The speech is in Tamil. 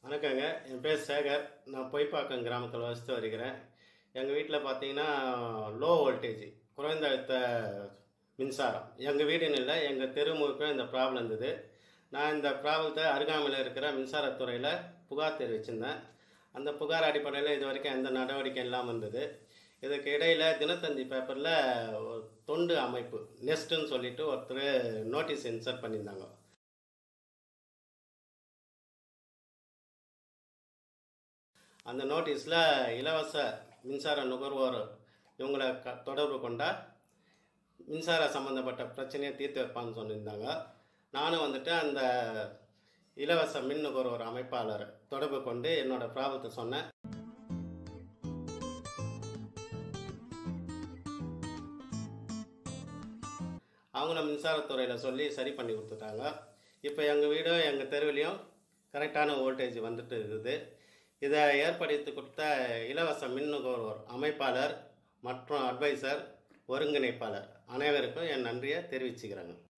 வணக்கங்க என் பேர் சேகர் நான் பொய்ப்பாக்கம் கிராமத்தில் வசித்து வருகிறேன் எங்கள் வீட்டில் பார்த்தீங்கன்னா லோ வோல்டேஜ் குறைந்த அழுத்த மின்சாரம் எங்கள் வீடுன்னு இல்லை எங்கள் தெரு முழுக்க இந்த ப்ராப்ளம் இருந்தது நான் இந்த ப்ராப்ளத்தை அருகாமையில் இருக்கிற மின்சாரத்துறையில் புகார் தெரிவிச்சிருந்தேன் அந்த புகார் அடிப்படையில் இது வரைக்கும் எந்த நடவடிக்கை இல்லாமல் இருந்தது இதுக்கு இடையில் தினத்தந்தி பேப்பரில் ஒரு தொண்டு அமைப்பு நெஸ்ட்டுன்னு சொல்லிட்டு ஒருத்தர் நோட்டீஸ் இன்சர்ட் பண்ணியிருந்தாங்க அந்த நோட்டீஸில் இலவச மின்சார நுகர்வோர் இவங்களை க தொடர்பு கொண்டால் மின்சார சம்மந்தப்பட்ட பிரச்சனையை தீர்த்து வைப்பான்னு சொல்லியிருந்தாங்க நானும் வந்துட்டு அந்த இலவச மின் நுகர்வோர் அமைப்பாளர் தொடர்பு கொண்டு என்னோட ப்ராப்ளத்தை சொன்னேன் அவங்களும் மின்சாரத்துறையில் சொல்லி சரி பண்ணி கொடுத்துட்டாங்க இப்போ எங்கள் வீடும் எங்கள் தெருவிலையும் கரெக்டான வோல்டேஜ் வந்துட்டு இருக்குது இதை ஏற்படுத்தி கொடுத்த இலவச மின் நுகர்வோர் அமைப்பாளர் மற்றும் அட்வைசர் ஒருங்கிணைப்பாளர் அனைவருக்கும் என் நன்றியை தெரிவிச்சுக்கிறேங்க